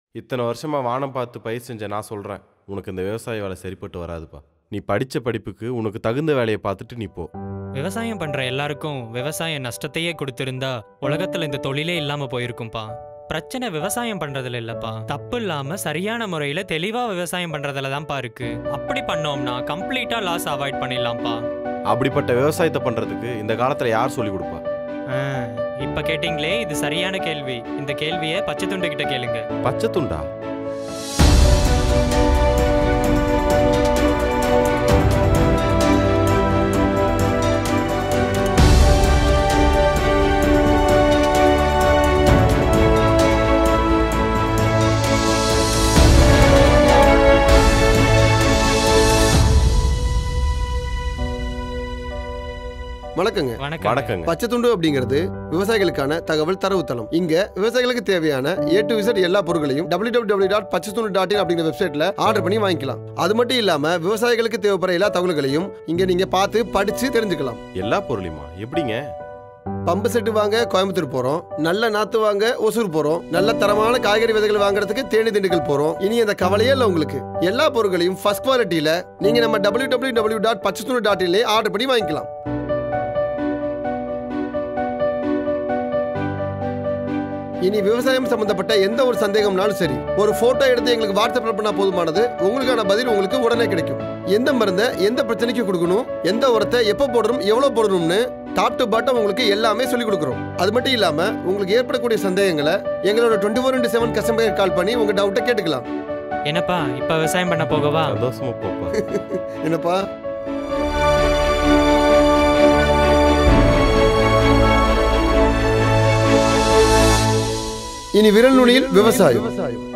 இத்தனை வருஷமா வானம் பார்த்து பயிர் செஞ்ச நான் சொல்கிறேன் உனக்கு இந்த விவசாய வேலை சரிப்பட்டு வராதுப்பா நீ படித்த படிப்புக்கு உனக்கு தகுந்த வேலையை பார்த்துட்டு நீ போ விவசாயம் பண்ற எல்லாருக்கும் விவசாயம் நஷ்டத்தையே கொடுத்திருந்தா உலகத்துல இந்த தொழிலே இல்லாம போயிருக்கும்பா பிரச்சனை விவசாயம் பண்றதுல இல்லப்பா தப்பு இல்லாம சரியான முறையில தெளிவா விவசாயம் பண்றதுல தான்ப்பா இருக்கு அப்படி பண்ணோம்னா கம்ப்ளீட்டா லாஸ் அவாய்ட் பண்ணிடலாம்ப்பா அப்படிப்பட்ட விவசாயத்தை பண்ணுறதுக்கு இந்த காலத்தில் யார் சொல்லி கொடுப்பா ஆ, இப்ப கேட்டிங்களே இது சரியான கேள்வி இந்த கேள்வியை பச்சை துண்டு கிட்ட கேளுங்க பச்சை துண்டா வணக்கங்க வணக்கம் வணக்கங்க பச்சை துண்டு அப்படிங்கிறது விவசாயிகளுக்கான தகவல் தரவுத்தளம் இங்க விவசாயிகளுக்கு தேவையான ஏ டு விசட் எல்லா பொருட்களையும் டபிள்யூ டபிள்யூ டபிள்யூ டாட் பச்சை துண்டு டாட் இன் அப்படிங்கிற வெப்சைட்ல ஆர்டர் பண்ணி வாங்கிக்கலாம் அது மட்டும் இல்லாம விவசாயிகளுக்கு தேவைப்படுற எல்லா தகவல்களையும் இங்க நீங்க பார்த்து படிச்சு தெரிஞ்சுக்கலாம் எல்லா பொருளையுமா எப்படிங்க பம்பு செட்டு வாங்க கோயம்புத்தூர் போறோம் நல்ல நாத்து வாங்க ஒசூர் போறோம் நல்ல தரமான காய்கறி விதைகள் வாங்குறதுக்கு தேனி திண்டுக்கல் போறோம் இனி அந்த கவலையே இல்லை உங்களுக்கு எல்லா பொருட்களையும் ஃபர்ஸ்ட் குவாலிட்டியில நீங்க நம்ம டபிள்யூ டபிள்யூ டபிள்யூ டாட் பச்சை துண்டு டாட் இன்லே ஆர்டர் பண்ணி வாங்கிக்கலாம் இனி விவசாயம் சம்பந்தப்பட்ட எந்த ஒரு சந்தேகம்னாலும் சரி ஒரு போட்டோ எடுத்து எங்களுக்கு வாட்ஸ்அப்ல பண்ணா போதுமானது உங்களுக்கான பதில் உங்களுக்கு உடனே கிடைக்கும் எந்த மருந்தை எந்த பிரச்சனைக்கு கொடுக்கணும் எந்த உரத்தை எப்போ போடணும் எவ்வளவு போடணும்னு டாப் டு பாட்டம் உங்களுக்கு எல்லாமே சொல்லி கொடுக்குறோம் அது மட்டும் இல்லாம உங்களுக்கு ஏற்படக்கூடிய சந்தேகங்களை எங்களோட twenty four into seven customer call பண்ணி உங்க டவுட்டை கேட்டுக்கலாம் என்னப்பா இப்ப விவசாயம் பண்ண போகவா சந்தோஷமா போப்பா என்னப்பா இனி விரல் நுனியில் விவசாயம்